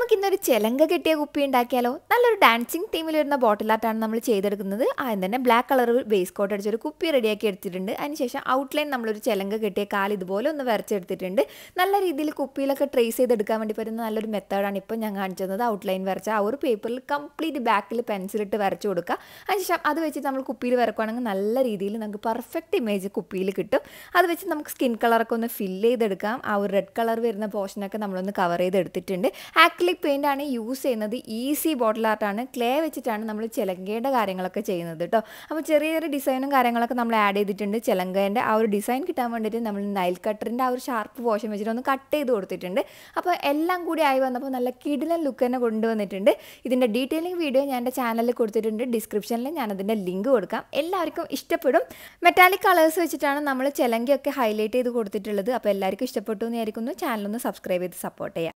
നമുക്ക് ഇന്നൊരു ചെലങ്ക കെട്ടിയ കുപ്പി ഉണ്ടാക്കിയാലോ നല്ലൊരു ഡാൻസിങ് തീമിൽ വരുന്ന ബോട്ടിൽ ആർട്ടാണ് നമ്മൾ ചെയ്തെടുക്കുന്നത് ആദ്യം തന്നെ ബ്ലാക്ക് കളർ ബേസ് കോട്ട് അടിച്ചൊരു കുപ്പി റെഡിയാക്കി എടുത്തിട്ടുണ്ട് അതിനുശേഷം ഔട്ട്ലൈൻ നമ്മളൊരു ചെലങ്ക കെട്ടിയ കാൽ ഇതുപോലെ ഒന്ന് വരച്ചെടുത്തിട്ടുണ്ട് നല്ല രീതിയിൽ കുപ്പിയിലൊക്കെ ട്രേസ് ചെയ്തെടുക്കാൻ വേണ്ടി പറ്റുന്ന നല്ലൊരു മെത്തേഡാണ് ഇപ്പോൾ ഞാൻ കാണിച്ചത് ഔട്ട്ലൈൻ വരച്ച ആ ഒരു പേപ്പറിൽ കംപ്ലീറ്റ് ബാക്കിൽ പെൻസിലിട്ട് വരച്ചു കൊടുക്കുക അതിനുശേഷം അത് വെച്ച് നമ്മൾ കുപ്പിയിൽ വരക്കുകയാണെങ്കിൽ നല്ല രീതിയിൽ നമുക്ക് പെർഫെക്റ്റ് ഇമേജ് കുപ്പിയിൽ കിട്ടും അത് വെച്ച് നമുക്ക് സ്കിൻ കളറൊക്കെ ഒന്ന് ഫില്ല് ചെയ്തെടുക്കാം ആ ഒരു റെഡ് കളർ വരുന്ന പോർഷനൊക്കെ നമ്മളൊന്ന് കവർ ചെയ്തെടുത്തിട്ടുണ്ട് ആക്രിലിക് പെയിൻ്റ് ആണ് യൂസ് ചെയ്യുന്നത് ഈസി ബോട്ടിൽ ആർട്ടാണ് ക്ലേ വെച്ചിട്ടാണ് നമ്മൾ ചിലങ്കേണ്ട കാര്യങ്ങളൊക്കെ ചെയ്യുന്നത് കേട്ടോ അപ്പോൾ ചെറിയ ചെറിയ ഡിസൈനും കാര്യങ്ങളൊക്കെ നമ്മൾ ആഡ് ചെയ്തിട്ടുണ്ട് ചിലങ്കേൻ്റെ ആ ഒരു ഡിസൈൻ കിട്ടാൻ വേണ്ടിയിട്ട് നമ്മൾ നൈൽ കട്ടറിൻ്റെ ആ ഒരു ഷാർപ്പ് പോർഷൻ വെച്ചിട്ട് ഒന്ന് കട്ട് ചെയ്ത് കൊടുത്തിട്ടുണ്ട് അപ്പോൾ എല്ലാം കൂടി ആയി വന്നപ്പോൾ നല്ല കിടിലൻ ലുക്ക് തന്നെ കൊണ്ടുവന്നിട്ടുണ്ട് ഇതിൻ്റെ ഡീറ്റെയിലിംഗ് വീഡിയോ ഞാൻ എൻ്റെ ചാനലിൽ കൊടുത്തിട്ടുണ്ട് ഡിസ്ക്രിപ്ഷനിൽ ഞാൻ അതിൻ്റെ ലിങ്ക് കൊടുക്കാം എല്ലാവർക്കും ഇഷ്ടപ്പെടും മെറ്റാലിക് കളേഴ്സ് വെച്ചിട്ടാണ് നമ്മൾ ചിലങ്കയൊക്കെ ഹൈലൈറ്റ് ചെയ്ത് കൊടുത്തിട്ടുള്ളത് അപ്പോൾ എല്ലാവർക്കും ഇഷ്ടപ്പെട്ടു എന്ന് വിചാരിക്കുന്നു ചാനലൊന്ന് സബ്സ്ക്രൈബ് ചെയ്ത് സപ്പോർട്ട് ചെയ്യാം